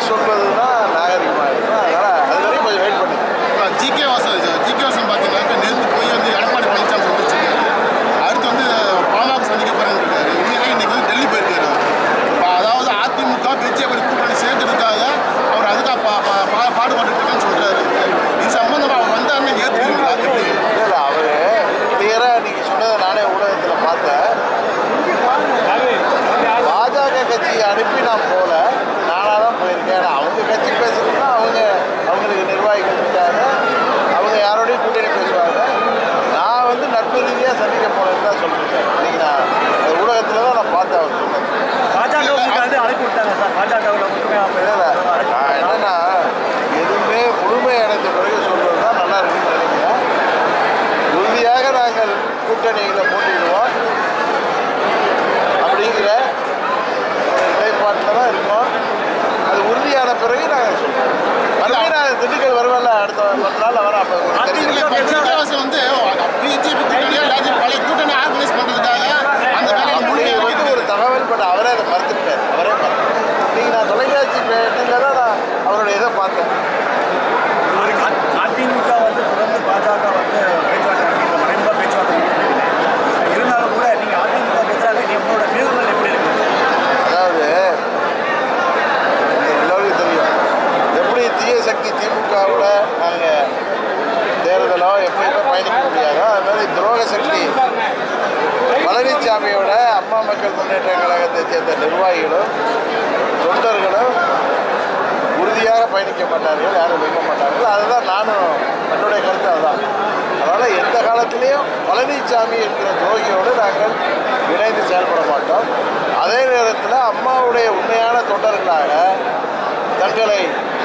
சொல்வது தான் நாகரிகமாக இருக்கும் அதனால் அது வரைக்கும் கொஞ்சம் வெயிட் பண்ணுங்க ஜிகே வாசன் ஜிகே வாசன் பார்த்தீங்கன்னா நேற்று போய் வந்து எடப்பாடி பழனிசாமி சந்திச்சிருக்காரு அடுத்து வந்து பாமக சந்திக்க போறேன்னு இருக்காரு இன்னைக்கு இன்னைக்கு வந்து டெல்லி போயிருக்காரு இப்ப அதாவது அதிமுக பிஜேபி கூட்டணி சேர்க்கறதுக்காக அவர் அதுக்காக பா- பா- பா- பாடுபட்டு இருக்கேன்னு சொல்றாரு இது சம்பந்தமா அவர் வந்தாருன்னு ஏற்றுக்கிறீங்களா எப்படி இல்லை இல்லை அவர் கிளியராக நீங்கள் சொன்னதை நானே ஊடகத்தில் பார்த்தேன் பாஜக கட்சியை அனுப்பி நான் போகல நானாக தான் போயிருக்கேன் ஆனா அவங்க கட்சி பேசுறதுன்னா அவங்க அவங்களுக்கு நிர்வாகிகள் இருக்காங்க அவங்க யாரோடையும் கூட்டணி பேசுவாங்க நான் வந்து நட்பு ரீதியாக சந்திக்க போனேன்னு தான் சொல்லியிருக்கேன் இன்னைக்கு நான் அந்த ஊடகத்தில் தான் நான் பார்த்தேன் அவர் சொன்னது பாஜக வந்து அழைப்பு விட்டாங்க சார் பாஜகவில் இல்லை, இல்லை. நான் என்னன்னா எதுவுமே முழுமை அடைந்த பிறகு சொல்றது தான் நல்லா இருக்குன்னு நினைக்கிறேன் உறுதியாக நாங்கள் கூட்டணிகளை போட்டிடுவோம் அப்படிங்கிற ஒரு நிலைப்பாட்டில் தான் இருக்கோம் அது உறுதியான பிறகு நாங்கள் சொல்லுவோம் மறுபடியும் நான் திண்டுக்கல் வருவேன்ல அடுத்த பத்து நாள் வரேன் அப்போ உங்களுக்கு இல்ல, தெரியும். இப்ப ஜிகே வாசன் வந்து பிஜேபி கூட்டணியா இல்லாட்டி பழைய கூட்டணி ஆர்கனைஸ் பண்றதுக்காக அந்த வேலையை அப்படி முழுமையா வந்து ஒரு தகவல் பட் அவரே அதை மறுத்துட்டார் அவரே மறுத்தார் நீங்கள் நான் தொலைக்காட்சி பேட்டியில் தான் நான் அவருடைய இதை பார்த்தேன் அதிமுக வந்து தொடர்ந்து பாஜக வந்து பேச்சுவார்த்தை நடத்திட்டு மறைமுக பேச்சுவார்த்தை நடத்திட்டு இருந்தாலும் கூட நீங்கள் அதிமுக பேசுகிறாங்க உங்களோட நிறுவனம் எப்படி இருக்கு அதாவது இது எல்லோருக்கும் தெரியும் எப்படி தீய சக்தி திமுகவில் நாங்கள் தேர்தலோ எப்பயுமே பயணிக்க முடியாதோ அது மாதிரி துரோக சக்தி பழனிசாமியோட அம்மா மக்கள் முன்னேற்ற கழகத்தை சேர்ந்த நிர்வாகிகளும் தொண்டர்களும் உறுதியாக பயணிக்க மாட்டார்கள் யாரும் வைக்க மாட்டார்கள் அதுதான் நானும் என்னுடைய கருத்து அதுதான் அதனால் எந்த காலத்திலையும் பழனிசாமி என்கிற துரோகியோடு நாங்கள் இணைந்து செயல்பட மாட்டோம் அதே நேரத்தில் அம்மாவுடைய உண்மையான தொண்டர்களாக தங்களை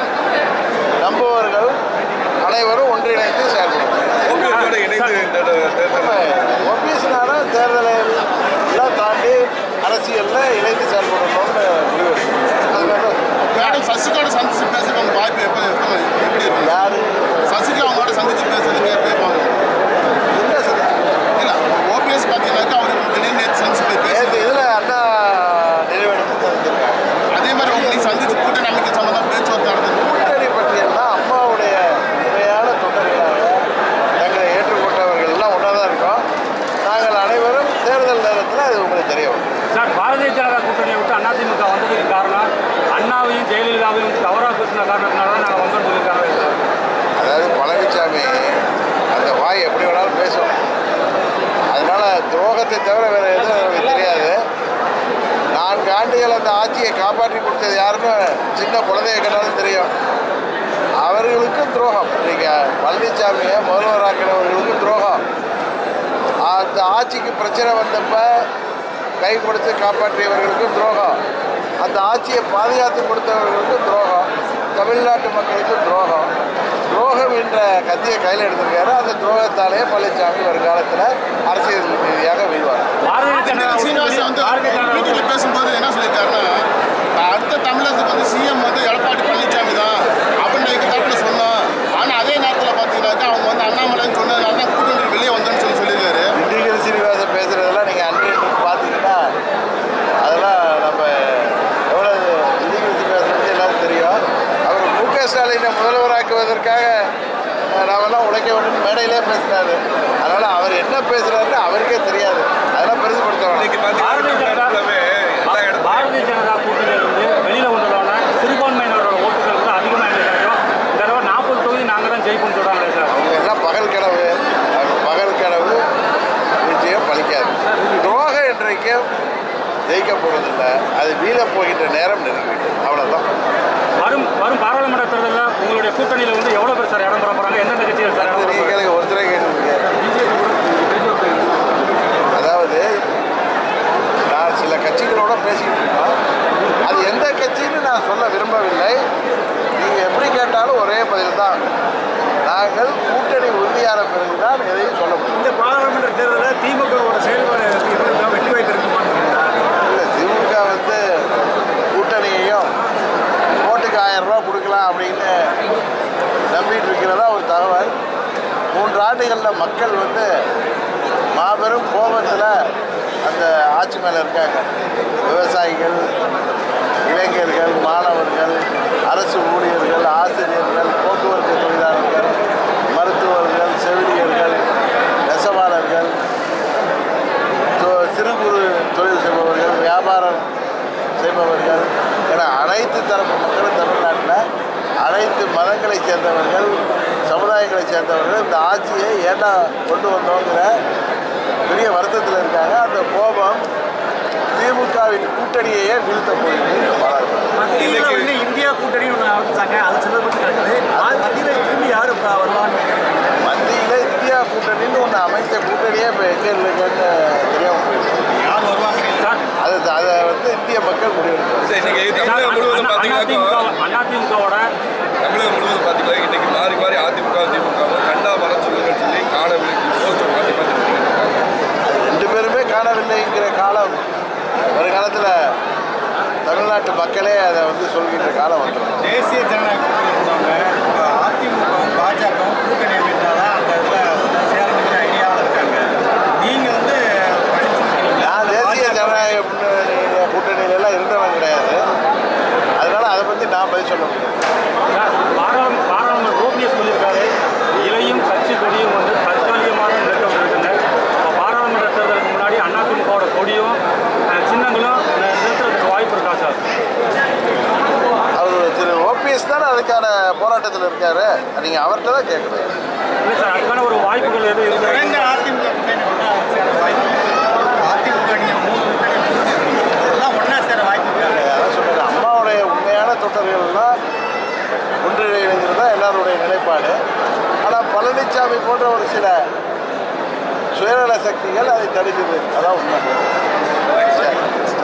நம்புவர்கள் அனைவரும் ஒன்றிணைந்து செயல்படுவோம் ஓபிஎஸோட இணைந்து இந்த தேர்தல் ஓபிஎஸ்னால தேர்தலை எல்லாம் தாண்டி அரசியலில் இணைந்து செயல்படணும்னு முடிவு அதனால மேடம் சசிகலா சந்திச்சு பேசுறதுக்கு வாய்ப்பு எப்ப எப்ப- எப்படி இருக்கு யாரு சசிகலா அவங்களோட சந்திச்சு பேசுறதுக்கு எப்ப இருப்பாங்க என்ன சந்திப்பு இல்ல ஓபிஎஸ் பார்த்தீங்கன்னாக்கா அவர் திடீர்னு நேற்று சந்திச்சு போய் பேச நேற்று இதில் அண்ணா நிறைவேற்று தந்திருக்காங்க அதே மாதிரி உங்களை சந்திச்சு கூட்டணி அமைக்க சம்பந்தம் பேச்சுவார்த்தை நடந்தது கூட்டணி பட்டியல்னா அம்மாவுடைய உண்மையான தொண்டர்களாக தங்களை ஏற்றுக்கொண்டவர்கள் எல்லாம் ஒன்றா தான் இருக்கோம் நாங்கள் அனைவரும் தேர்தல் நேரத்தில் அது உங்களுக்கு தெரிய வரும் சார் பாரதிய ஜனதா கூட்டணியை விட்டு அதிமுக வந்ததுக்கு காரணம் அண்ணாவையும் ஜெயலலிதாவையும் தவறாக பேசின காரணத்தினால தான் நாங்கள் வந்தோம்னு சொல்லியிருக்காங்க சார் அதாவது பழனிசாமி அந்த வாய் எப்படி வேணாலும் பேசும் அதனால துரோகத்தை தவிர வேற எதுவும் எனக்கு தெரியாது நான்கு ஆண்டுகள் அந்த ஆட்சியை காப்பாற்றி கொடுத்தது யாருன்னு சின்ன குழந்தைய கேட்டாலும் தெரியும் அவர்களுக்கும் துரோகம் இன்னைக்கு பழனிசாமியை முதல்வராக்கினவர்களுக்கும் துரோகம் அந்த ஆட்சிக்கு பிரச்சனை வந்தப்ப கை கொடுத்து காப்பாற்றியவர்களுக்கும் துரோகம் அந்த ஆட்சியை பாதுகாத்து கொடுத்தவர்களுக்கும் துரோகம் தமிழ்நாட்டு மக்களுக்கும் துரோகம் துரோகம் என்ற கத்தியை கையில் எடுத்திருக்காரு அந்த துரோகத்தாலே பழனிசாமி வருங்காலத்தில் அரசியல் ரீதியாக வீழ்வார் பாரதிய ஜனதா சீனிவாசன் வந்து பாரதிய ஜனதா மீட்டிங்ல பேசும்போது என்ன சொல்லியிருக்காருன்னா அடுத்த தமிழகத்துக்கு வந்து சிஎம் வந்து எடப்பாடி பழனிசாமி தான் அப்படின்னு எங்க தரப்புல சொன்னோம் ஆனா அதே நேரத்தில் பார்த்தீங்கன்னாக்கா அவங்க வந்து அண்ணாமலைன்னு சொன்னதுனால தான் கூட்டணி வெளியே வந்தோன்னு சொல்லி சொல்லியிருக்காரு திண்டுக்கல் சீனிவாசன் பேசுகிறதெல்லாம் நீங்கள் அன்றைய பார்த்தீங்கன்னா அதெல்லாம் நம்ம எவ்வளோ திண்டுக்கல் சீனிவாசன் பற்றி எல்லாரும் தெரியும் அவர் மு க ஸ்டாலினை முதல்வராக்குவதற்காக அஹ், நாமெல்லாம் உழைக்க வேண்டும் மேடையிலே பேசினாரு அதனால் அவர் என்ன பேசுகிறாருன்னு அவருக்கே தெரியாது அதெல்லாம் பெருசுப்படுத்த வேணாம் இன்னைக்கு பாரதிய ஜனதா பார்த்தீங்கன்னா எல்லா இடத்துலையும் பாரதிய ஜனதா கூட்டணியிலிருந்து வெளியில வந்ததோட சிறுபான்மையினரோட ஓட்டுகள் வந்து அதிகமாக எங்களுக்கு கிடைக்கும் இந்த தடவை நாற்பது தொகுதி நாங்கள் தான் ஜெயிப்போம்னு சொல்கிறாங்களே சார் அவங்க எல்லாம் பகல் கனவு அவங்க பகல் கனவு நிச்சயம் பலிக்காது துரோகம் என்றைக்கும் ஜெயிக்க போகிறதில்ல அது வீழ போகின்ற நேரம் நெருங்கிவிட்டு அவ்வளோதான் வரும் வரும் பாராளுமன்ற தேர்தலில் உங்களுடைய கூட்டணியில் வந்து எவ்வளோ பேர் சார் இடம் பெற போகிறாங்க எந்தெந்த கட்சிகள் சார் இடம் பெற நீங்கள் போறாங்க? எனக்கு ஒருத்தரே கேட்டுருக்கீங்க அதாவது நான் சில கட்சிகளோட பேசிக்கிட்டு இருக்கோம் அது எந்த கட்சின்னு நான் சொல்ல விரும்பவில்லை நீங்கள் எப்படி கேட்டாலும் ஒரே பதில் தான் நாங்கள் கூட்டணி உறுதியான பிறகுதான் எதையும் சொல்ல முடியும் இந்த பாராளுமன்ற தேர்தலில் திமுகவோட செயல்பாடு எப்படி தான் வெற்றி வாய்ப்பு இருக்குமான்னு இல்லை திமுக வந்து கூட்டணியையும் ஓட்டுக்கு ஆயிரம் ரூபா கொடுக்கலாம் அப்படின்னு நம்பிட்டு இருக்கிறதா ஒரு தகவல் மூன்று ஆண்டுகளில் மக்கள் வந்து மாபெரும் கோபத்தில் அந்த ஆட்சி மேலே இருக்காங்க விவசாயிகள் இளைஞர்கள் மாணவர்கள் அரசு ஊழியர்கள் ஆசிரியர்கள் போக்குவரத்து தொழிலாளர்கள் மருத்துவர்கள் செவிலியர்கள் நெசவாளர்கள் தொ- சிறு குறு தொழில் செய்பவர்கள் வியாபாரம் செய்பவர்கள் என அனைத்து தரப்பு மக்களும் தமிழ்நாட்டில் அனைத்து மதங்களைச் சேர்ந்தவர்கள் சமுதாயங்களைச் சேர்ந்தவர்கள் இந்த ஆட்சியை ஏண்டா கொண்டு வந்தோங்கிற பெரிய வருத்தத்தில் இருக்காங்க அந்த கோபம் திமுகவின் கூட்டணியையே வீழ்த்த போயிருக்கு பாராட்டு மத்தியில் வந்து இந்தியா கூட்டணி ஒன்று ஆரம்பிச்சாங்க அது சிலபட்டு நடக்குது அது மத்தியில் திரும்பி யார் இப்ப வருவான்னு கேக்குறீங்க. மத்தியில் இந்தியா கூட்டணின்னு ஒன்று அமைச்ச கூட்டணியே இப்போ எங்கே இல்லைங்கன்னு தெரியாமல் போயிருக்கு யார் வருவாங்க அது அதை வந்து இந்திய மக்கள் முடிவெடுக்கிறாங்க சரி, இன்னைக்கு தமிழகம் முழுவதும் பார்த்தீங்கன்னா அதிமுகவோட தமிழகம் முழுவதும் பார்த்தீங்கன்னா இன்னைக்கு மாறி மாறி அதிமுக திமுக கண்டா வர சொல்லுங்கன்னு சொல்லி காணவில்லை போஸ்டர் மாற்றி மாற்றி பண்ணிட்டு அது ரெண்டு பேருமே காணவில்லைங்கிற காலம் வருங்காலத்தில் தமிழ்நாட்டு மக்களே அதை வந்து சொல்கின்ற காலம் வந்துடும் தேசிய ஜனநாயக கூட்டணி இருந்தவங்க இப்போ அதிமுகவும் பாஜகவும் கூட்டணி அமைந்தாதான் அந்த இதில் சேரணுங்கிற ஐடியாவில் இருக்காங்க நீங்கள் வந்து படிச்சிருக்கீங்களா நான் தேசிய ஜனநாயக முன்னணி கூட்டணியில எல்லாம் இருந்தவன் கிடையாது அதனால அதை பற்றி நான் பதில் சொல்ல முடியாது பாராளுமன்ற பாராளுமன்ற ஓபிஎஸ் சொல்லியிருக்காரு இலையும் கட்சி கொடியும் வந்து தற்காலிகமாக நிறுத்தப்பட்டிருக்குங்க அப்போ பாராளுமன்ற தேர்தலுக்கு முன்னாடி அதிமுகவோட கொடியும் அஹ், சின்னங்களும் நி- நிறுத்துறதுக்கு வாய்ப்பு இருக்கா சார் அவர் திரு ஓபிஎஸ் தானே அதுக்கான போராட்டத்தில் இருக்காரு நீங்கள் அவர்கிட்ட தான் கேட்கணும் இல்லை சார் அதுக்கான ஒரு வாய்ப்புகள் எதுவும் குறைந்த இருக்கு அதிமுக கூட்டணி ஒன்றா சேர வாய்ப்பு இருக்கு. அதிமுக நீங்கள் மூணு கூட்டணி முடிஞ்சிருக்கீங்க. எல்லாம் ஒன்றா சேர வாய்ப்பு இருக்காங்க அதான் சொல்கிறேன் அம்மாவுடைய உண்மையான தொண்டர்கள்லாம் ஒன்றிணைகிறது தான் எல்லாருடைய நிலைப்பாடு ஆனால் பழனிசாமி போன்ற ஒரு சில சுயநல சக்திகள் அதை தடுக்குது அதான் உண்மை